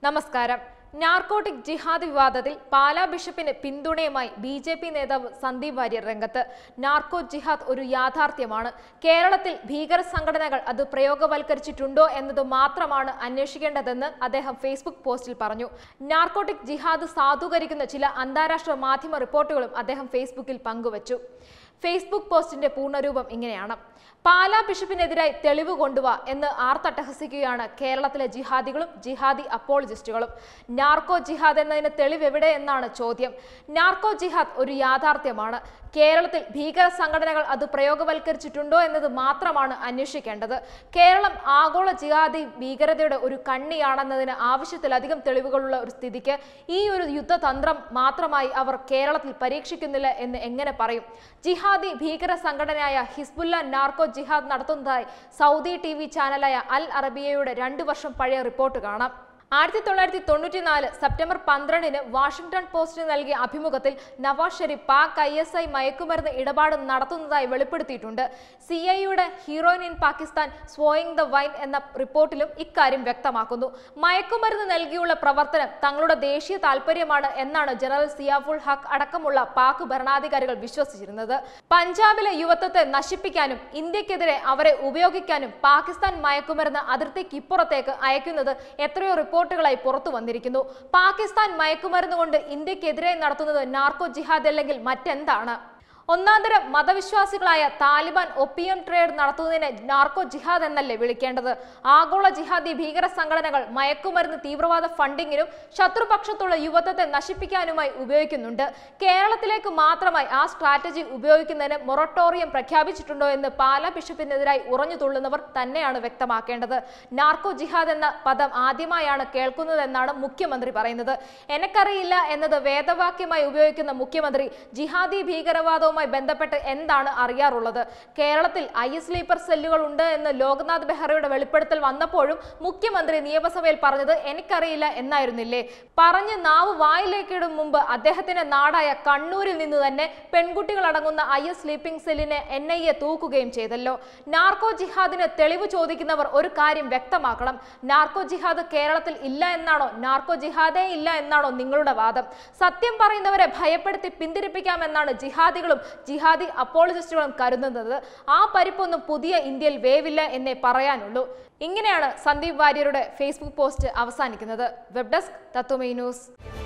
നമസ്കാരം നാർക്കോട്ടിക് ജിഹാദ് വിവാദത്തിൽ പാലാ ബിഷപ്പിന് പിന്തുണയുമായി ബി ജെ പി നേതാവ് സന്ദീപ് വാര്യർ രംഗത്ത് നാർക്കോ ജിഹാദ് ഒരു യാഥാർത്ഥ്യമാണ് കേരളത്തിൽ ഭീകര സംഘടനകൾ അത് പ്രയോഗവൽക്കരിച്ചിട്ടുണ്ടോ എന്നത് മാത്രമാണ് അന്വേഷിക്കേണ്ടതെന്ന് അദ്ദേഹം ഫേസ്ബുക്ക് പോസ്റ്റിൽ പറഞ്ഞു നാർക്കോട്ടിക് ജിഹാദ് സാധൂകരിക്കുന്ന ചില അന്താരാഷ്ട്ര മാധ്യമ റിപ്പോർട്ടുകളും അദ്ദേഹം ഫേസ്ബുക്കിൽ പങ്കുവച്ചു ഫേസ്ബുക്ക് പോസ്റ്റിന്റെ പൂർണ്ണരൂപം ഇങ്ങനെയാണ് പാലാ ബിഷപ്പിനെതിരായി തെളിവ് കൊണ്ടുവാ എന്ന് ആർത്തട്ടഹസിക്കുകയാണ് കേരളത്തിലെ ജിഹാദികളും ജിഹാദി അപ്പോളജിസ്റ്റുകളും നാർക്കോ ജിഹാദ് എന്നതിന് തെളിവ് എവിടെ എന്നാണ് ചോദ്യം നാർക്കോ ജിഹാദ് ഒരു യാഥാർത്ഥ്യമാണ് കേരളത്തിൽ ഭീകര സംഘടനകൾ അത് പ്രയോഗവൽക്കരിച്ചിട്ടുണ്ടോ എന്നത് മാത്രമാണ് അന്വേഷിക്കേണ്ടത് കേരളം ആഗോള ജിഹാദി ഭീകരതയുടെ ഒരു കണ്ണിയാണെന്നതിന് ആവശ്യത്തിലധികം തെളിവുകളുള്ള ഒരു സ്ഥിതിക്ക് ഈ ഒരു യുദ്ധതന്ത്രം മാത്രമായി അവർ കേരളത്തിൽ പരീക്ഷിക്കുന്നില്ല എന്ന് എങ്ങനെ പറയും ജിഹാദി ഭീകര സംഘടനയായ ഹിസ്ബുല്ല നാർക്കോ ജിഹാദ് നടത്തുന്നതായി സൗദി ടി വി ചാനലായ അൽ അറബിയയുടെ രണ്ടു വർഷം പഴയ റിപ്പോർട്ട് കാണാം ആയിരത്തി തൊള്ളായിരത്തി തൊണ്ണൂറ്റിനാല് സെപ്റ്റംബർ പന്ത്രണ്ടിന് വാഷിംഗ്ടൺ പോസ്റ്റിന് നൽകിയ അഭിമുഖത്തിൽ Nawaz Sharif Pak I S I മയക്കുമരുന്ന് ഇടപാട് നടത്തുന്നതായി വെളിപ്പെടുത്തിയിട്ടുണ്ട് സി ഐയുടെ heroin in Pakistan sowing the wind എന്ന റിപ്പോർട്ടിലും ഇക്കാര്യം വ്യക്തമാക്കുന്നു മയക്കുമരുന്ന് നൽകിയുള്ള പ്രവർത്തനം തങ്ങളുടെ ദേശീയ താൽപര്യമാണ് എന്നാണ് ജനറൽ സിയാഫുൾ ഹക്ക് അടക്കമുള്ള പാക് ഭരണാധികാരികൾ വിശ്വസിച്ചിരുന്നത് പഞ്ചാബിലെ യുവത്വത്തെ നശിപ്പിക്കാനും ഇന്ത്യക്കെതിരെ അവരെ ഉപയോഗിക്കാനും പാകിസ്ഥാൻ മയക്കുമരുന്ന് അതിർത്തിക്കിപ്പുറത്തേക്ക് അയക്കുന്നത് എത്രയോ റിപ്പോർട്ടുകളായി പുറത്തു വന്നിരിക്കുന്നു പാകിസ്ഥാൻ മയക്കുമരുന്ന് കൊണ്ട് ഇന്ത്യക്കെതിരെ നടത്തുന്നത് നാർക്കോ ജിഹാദ് അല്ലെങ്കിൽ മറ്റെന്താണ് ഒന്നാന്തരം മതവിശ്വാസികളായ താലിബാൻ ഒപ്പിയം ട്രേഡ് നടത്തുന്നതിനെ നാർക്കോ ജിഹാദ് എന്നല്ലേ വിളിക്കേണ്ടത് ആഗോള ജിഹാദി ഭീകര സംഘടനകൾ മയക്കുമരുന്ന് തീവ്രവാദ ഫണ്ടിങ്ങിനും ശത്രുപക്ഷത്തുള്ള യുവത്വത്തെ നശിപ്പിക്കാനുമായി ഉപയോഗിക്കുന്നുണ്ട് കേരളത്തിലേക്ക് മാത്രമായി ആ സ്ട്രാറ്റജി ഉപയോഗിക്കുന്നതിന് മൊറട്ടോറിയം പ്രഖ്യാപിച്ചിട്ടുണ്ടോ എന്ന് പാലാ ബിഷപ്പിനെതിരായി ഉറഞ്ഞു തുള്ളുന്നവർ തന്നെയാണ് വ്യക്തമാക്കേണ്ടത് നാർക്കോ ജിഹാദ് എന്ന പദം ആദ്യമായാണ് കേൾക്കുന്നതെന്നാണ് മുഖ്യമന്ത്രി പറയുന്നത് എനക്കറിയില്ല എന്നത് വേദവാക്യമായി ഉപയോഗിക്കുന്ന മുഖ്യമന്ത്രി ജിഹാദി ഭീകരവാദവുമായി ബന്ധപ്പെട്ട് എന്താണ് അറിയാറുള്ളത് കേരളത്തിൽ ഐ എസ് സ്ലീപ്പർ സെല്ലുകൾ ഉണ്ട് എന്ന് ലോക്നാഥ് ബെഹ്റയുടെ വെളിപ്പെടുത്തൽ വന്നപ്പോഴും മുഖ്യമന്ത്രി നിയമസഭയിൽ പറഞ്ഞത് എനിക്കറിയില്ല എന്നായിരുന്നില്ലേ പറഞ്ഞ് നാവ് വായിലേക്കിടും മുമ്പ് അദ്ദേഹത്തിന്റെ നാടായ കണ്ണൂരിൽ നിന്ന് തന്നെ പെൺകുട്ടികൾ അടങ്ങുന്ന ഐ എസ് സ്ലീപ്പിംഗ് സെല്ലിനെ എൻ ഐ എ തൂക്കുകയും ചെയ്തല്ലോ നാർക്കോ ജിഹാദിന് തെളിവ് ചോദിക്കുന്നവർ ഒരു കാര്യം വ്യക്തമാക്കണം നാർക്കോ ജിഹാദ് കേരളത്തിൽ ഇല്ല എന്നാണോ നാർക്കോ ജിഹാദേ ഇല്ല എന്നാണോ നിങ്ങളുടെ വാദം സത്യം പറയുന്നവരെ ഭയപ്പെടുത്തി പിന്തിരിപ്പിക്കാമെന്നാണ് ജിഹാദികളും ജിഹാദി അപ്പോളജിസ്റ്റുകളും കരുതുന്നത് ആ പരിപ്പൊന്നും പുതിയ ഇന്ത്യയിൽ വേവില്ല എന്നേ പറയാനുള്ളൂ ഇങ്ങനെയാണ് സന്ദീപ് വാര്യരുടെ ഫേസ്ബുക്ക് പോസ്റ്റ് അവസാനിക്കുന്നത് വെബ് ഡെസ്ക് തത്വമൈ ന്യൂസ്